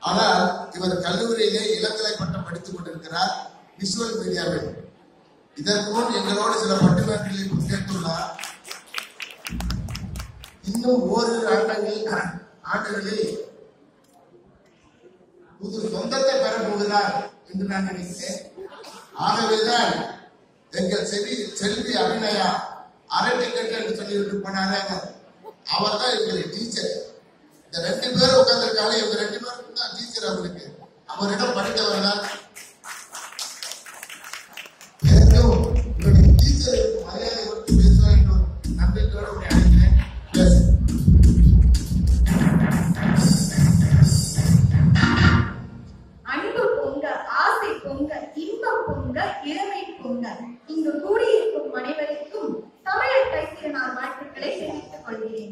ஆனால் இவர் கல்லூரியிலே இளங்கலை பட்டம் படித்துக் கொண்டிருக்கிறார் விஷுவல் மீடியாவில் இதற்கு முன் எங்களோடு சில பட்டிமன்றங்களில் பங்கேற்றுள்ளார் இன்னும் ஓரிரு ஆண்டுகளில் ஆண்டுகளில் புது சொந்தத்தை பெற போகிறார் என்று நான் நினைக்கிறேன் ஆகவேதான் எங்கள் செவி செல்வி அபிநயா அரை டிக்கெட் என்று சொல்லிவிட்டு போனாரே அவர் தான் எங்களை டீச்சர் இந்த ரெண்டு பேரும் உட்கார்ந்திருக்காங்க இவங்க ரெண்டு பேரும் தான் டீச்சர் அவருக்கு அவரிடம் படித்தவர் தான் எனக்கும் இவருடைய டீச்சருக்கு மரியாதை கொடுத்து பேசுவார் என்ற ஒரு நம்பிக்கையோடு உங்களை அழைக்கிறேன் பேசு அன்பு பொங்க ஆசை பொங்க இன்பம் பொங்க இளமை பொங்க இங்கு கூடியிருக்கும் அனைவருக்கும் தமிழர் கைத்திருநாள் வாழ்த்துக்களை தெரிவித்துக் கொள்கிறேன்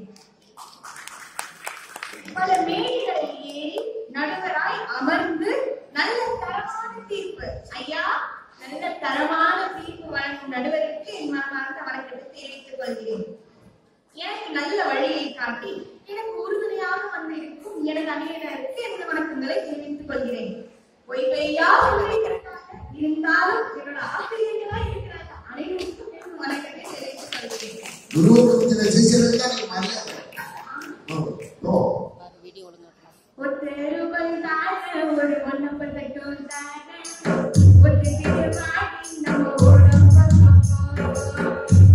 பல மேடைகளை ஏறி நடுவராய் அமர்ந்து நல்ல தரமான தீர்ப்பு ஐயா நல்ல தரமான தீர்ப்பு வழங்கும் நடுவருக்கு என் மனமார்ந்த வணக்கத்தை தெரிவித்துக் கொள்கிறேன் எனக்கு நல்ல வழியை காட்டி எனக்கு உறுதுணையாக வந்து இருக்கும் எனது அணியினருக்கு எனது வணக்கங்களை தெரிவித்துக் கொள்கிறேன் பொய்மையா இருந்தாலும் என்னோட ஆசிரியர்களா இருக்கிறாங்க அனைவருக்கும் எனது வணக்கத்தை தெரிவித்துக் கொள்கிறேன் குருவுக்கு சில டீச்சருக்கு தான் நீங்க மரியாதை ஓ, ஓ. ஒருத்தர் வந்தாரு, ஒரு ஒன்னப்பட்டட்டும் தானே. ஒருத்தர் வாடி நம்ம உடம்ப பக்கம்.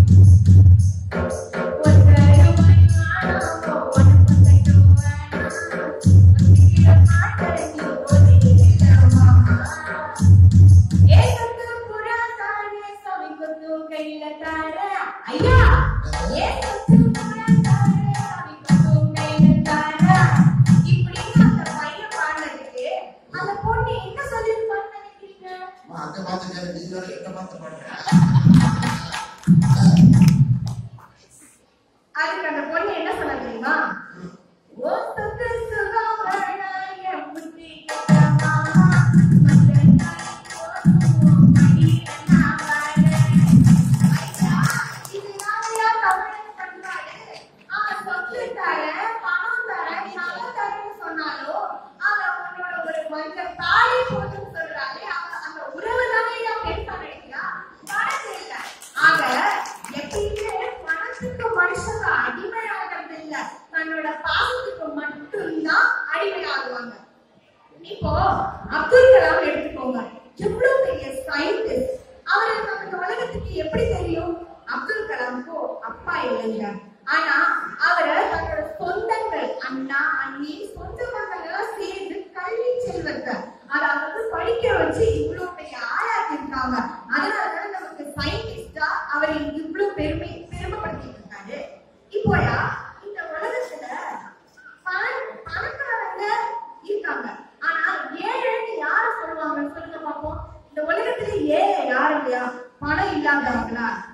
ஒருத்தர் வந்தாரோ, ஒன்னப்பட்டட்டும் வேணாம். ஒருத்தர் மாட்டேன் ஒதுக்கிடமா. ஏகத்து புறா தானே, சாமி கொத்தும் கையில தானே. ஐயா ஏகத்து புறா தானே, சாமி கொத்தும் கையில தானே. இப்படின்னு அந்த பையன் பாடுனதுக்கு, அந்த பொண்ணு என்ன சொல்லியிருப்பான்னு நினைக்கிறீங்க? அம்மா, அங்க பார்த்து கேளு, நீ வேற எங்க பார்த்து பாடுற? அதுக்கு அந்த பொண்ணு என்ன சொன்னா தெரியுமா ஓ சொத்து சுகம் வேணாம், என் புத்தி கெட்டமா. மத்த நாள் போதும், மடியில நான் வரேன். ஐயா, இது யாரையா தமிழன் பண்றாரு? அவன் சொத்து தரேன், பணம் தரேன், நகை தரேன்னு சொன்னாலும், அவன் உன்னோட ஒரு கொஞ்சம் தாலி போட்டுன்னு சொல்றாரு. அவன் அந்த உறவு தானே ஏன் பெருசா நினைக்கிறா? பணம் இல்ல. ஆக, எப்பயுமே பணத்துக்கு மனுஷங்க அடிமையாகிறது இல்ல. தன்னோட பாசத்துக்கு மட்டும்தான் அடிமையாகுவாங்க இப்போ அப்துல் கலாம் எடுத்துக்கோங்க எவ்வளவு பெரிய சயின்டிஸ்ட் அவரை நமக்கு உலகத்துக்கு எப்படி தெரியும் அப்துல் கலாம்க்கு அப்பா இல்லைங்க ஆனா அவரை தன்னோட சொந்தங்கள் அண்ணா அண்ணி சொந்த பசங்களாம் சேர்ந்து கல்வி செல்வத்தை அதாவது படிக்க வச்சு இவ்வளவு பெரிய ஆளாக்கியிருக்காங்க அதனாலதான் நமக்கு சயின்டிஸ்டா அவர் இவ்வளவு பெருமை பெருமைப்படுத்திட்டு இருக்காரு இப்போயா இந்த உலகத்துல பண- பணக்காரங்க இருக்காங்க ஆனா ஏழைன்னு யார சொல்லுவாங்க சொல்லுங்க பாப்போம் இந்த உலகத்துல ஏழை யார் இல்லையா பணம் இல்லாதவங்களா